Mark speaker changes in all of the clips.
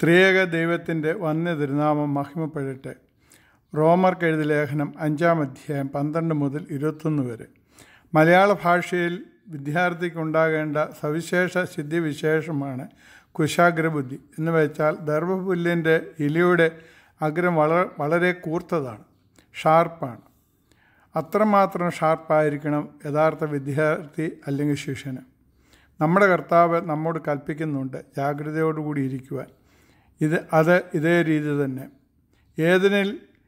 Speaker 1: ത്രിയേക ദൈവത്തിൻ്റെ വന്യ തിരുനാമം മഹിമപ്പെടട്ടെ റോമർക്ക് എഴുതിയ ലേഖനം അഞ്ചാം അധ്യായം പന്ത്രണ്ട് മുതൽ ഇരുപത്തൊന്ന് വരെ മലയാള ഭാഷയിൽ വിദ്യാർത്ഥിക്കുണ്ടാകേണ്ട സവിശേഷ സിദ്ധിവിശേഷമാണ് കുശാഗ്രബുദ്ധി എന്ന് വെച്ചാൽ ദർഭപുല്ലിൻ്റെ ഇലയുടെ അഗ്രം വളരെ വളരെ കൂർത്തതാണ് ഷാർപ്പാണ് അത്രമാത്രം ഷാർപ്പായിരിക്കണം യഥാർത്ഥ വിദ്യാർത്ഥി അല്ലെങ്കിൽ ശിഷ്യന് നമ്മുടെ കർത്താവ് നമ്മോട് കൽപ്പിക്കുന്നുണ്ട് ജാഗ്രതയോടുകൂടി ഇരിക്കുവാൻ ഇത് അത് ഇതേ രീതി തന്നെ ഏതിനിൽ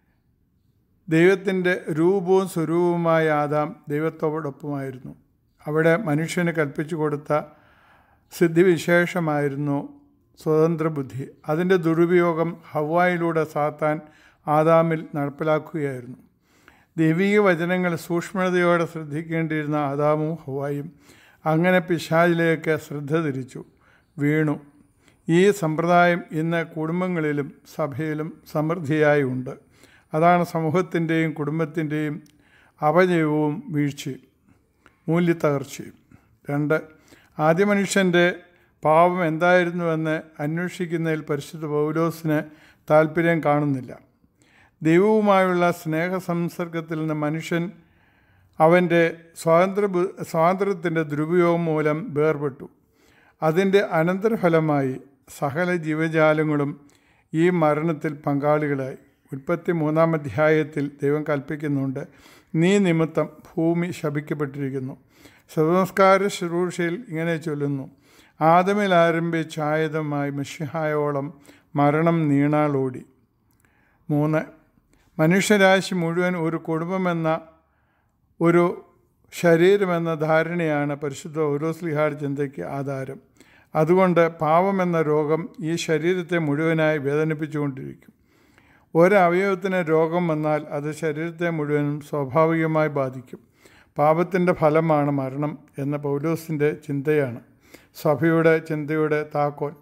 Speaker 1: ദൈവത്തിൻ്റെ രൂപവും സ്വരൂപവുമായ ആദാം ദൈവത്തോടൊപ്പമായിരുന്നു അവിടെ മനുഷ്യന് കൽപ്പിച്ചു കൊടുത്ത സിദ്ധിവിശേഷമായിരുന്നു സ്വതന്ത്ര ബുദ്ധി അതിൻ്റെ ദുരുപയോഗം ഹവായിലൂടെ സാത്താൻ ആദാമിൽ നടപ്പിലാക്കുകയായിരുന്നു ദൈവിക വചനങ്ങൾ സൂക്ഷ്മതയോടെ ശ്രദ്ധിക്കേണ്ടിയിരുന്ന ആദാമും ഹവായും അങ്ങനെ പിശാചിലേക്ക് ശ്രദ്ധ തിരിച്ചു വീണു ഈ സമ്പ്രദായം ഇന്ന് കുടുംബങ്ങളിലും സഭയിലും സമൃദ്ധിയായി ഉണ്ട് അതാണ് സമൂഹത്തിൻ്റെയും കുടുംബത്തിൻ്റെയും അപജയവും വീഴ്ചയും മൂല്യത്തകർച്ചയും രണ്ട് ആദ്യ മനുഷ്യൻ്റെ പാപം എന്തായിരുന്നുവെന്ന് അന്വേഷിക്കുന്നതിൽ പരിശുദ്ധ പൗലോസിന് താല്പര്യം കാണുന്നില്ല ദൈവവുമായുള്ള സ്നേഹ സംസർഗത്തിൽ നിന്ന് മനുഷ്യൻ അവൻ്റെ സ്വാതന്ത്ര്യ സ്വാതന്ത്ര്യത്തിൻ്റെ ദുരുപയോഗം മൂലം വേർപെട്ടു അതിൻ്റെ അനന്തരഫലമായി സകല ജീവജാലങ്ങളും ഈ മരണത്തിൽ പങ്കാളികളായി ഉൽപ്പത്തി മൂന്നാം അധ്യായത്തിൽ ദൈവം കൽപ്പിക്കുന്നുണ്ട് നീ നിമിത്തം ഭൂമി ശപിക്കപ്പെട്ടിരിക്കുന്നു ശവനമസ്കാര ശുശ്രൂഷയിൽ ഇങ്ങനെ ചൊല്ലുന്നു ആദമിൽ ആരംഭിച്ച ആയുധമായി മിഷിഹായോളം മരണം നീണാളോടി മൂന്ന് മനുഷ്യരാശി മുഴുവൻ ഒരു കുടുംബമെന്ന ഒരു ശരീരമെന്ന ധാരണയാണ് പരിശുദ്ധ ഓരോസ്ലിഹാട് ചിന്തയ്ക്ക് ആധാരം അതുകൊണ്ട് പാപമെന്ന രോഗം ഈ ശരീരത്തെ മുഴുവനായി വേദനിപ്പിച്ചുകൊണ്ടിരിക്കും ഒരവയവത്തിന് രോഗം വന്നാൽ അത് ശരീരത്തെ മുഴുവനും സ്വാഭാവികമായി ബാധിക്കും പാപത്തിൻ്റെ ഫലമാണ് മരണം എന്ന പൗലോസിൻ്റെ ചിന്തയാണ് സഭയുടെ ചിന്തയുടെ താക്കോൽ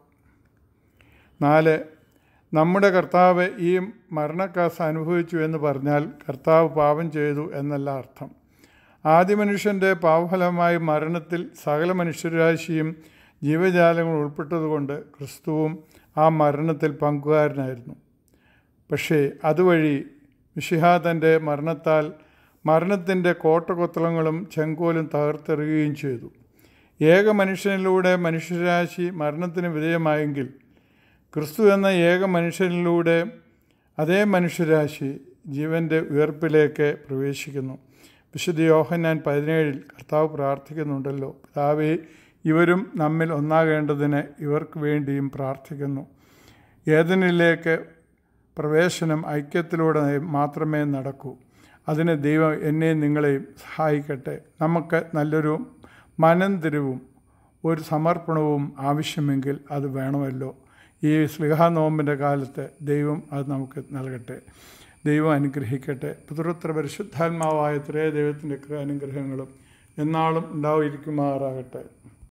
Speaker 1: നാല് നമ്മുടെ കർത്താവ് ഈ മരണക്കാസ് അനുഭവിച്ചു എന്ന് പറഞ്ഞാൽ കർത്താവ് പാപം ചെയ്തു എന്നല്ല അർത്ഥം ആദ്യ മനുഷ്യൻ്റെ പാപഫലമായ മരണത്തിൽ സകല മനുഷ്യരാശിയും ജീവജാലങ്ങൾ ഉൾപ്പെട്ടതുകൊണ്ട് ക്രിസ്തുവും ആ മരണത്തിൽ പങ്കുകാരനായിരുന്നു പക്ഷേ അതുവഴി മിഷിഹ തൻ്റെ മരണത്താൽ മരണത്തിൻ്റെ കോട്ടകൊത്തളങ്ങളും ചെങ്കോലും തകർത്തെറിയുകയും ചെയ്തു ഏക മനുഷ്യനിലൂടെ മനുഷ്യരാശി മരണത്തിന് വിധേയമായെങ്കിൽ ക്രിസ്തു എന്ന ഏക മനുഷ്യനിലൂടെ അതേ മനുഷ്യരാശി ജീവൻ്റെ ഉയർപ്പിലേക്ക് പ്രവേശിക്കുന്നു വിശുദ്ധ യോഹന്നാൻ പതിനേഴിൽ കർത്താവ് പ്രാർത്ഥിക്കുന്നുണ്ടല്ലോ പിതാവേ ഇവരും നമ്മിൽ ഒന്നാകേണ്ടതിന് ഇവർക്ക് വേണ്ടിയും പ്രാർത്ഥിക്കുന്നു ഏതിനിലേക്ക് പ്രവേശനം ഐക്യത്തിലൂടെ മാത്രമേ നടക്കൂ അതിന് ദൈവം എന്നെയും നിങ്ങളെയും സഹായിക്കട്ടെ നമുക്ക് നല്ലൊരു മനംതിരിവും ഒരു സമർപ്പണവും ആവശ്യമെങ്കിൽ അത് വേണമല്ലോ ഈ സ്ലിഹാ നോമ്പിൻ്റെ കാലത്ത് ദൈവം അത് നമുക്ക് നൽകട്ടെ ദൈവം അനുഗ്രഹിക്കട്ടെ പിതൃത്ര പരിശുദ്ധാത്മാവായ ത്രേ ദൈവത്തിൻ്റെ അനുഗ്രഹങ്ങളും എന്നാളും ഉണ്ടായിരിക്കുമാറാകട്ടെ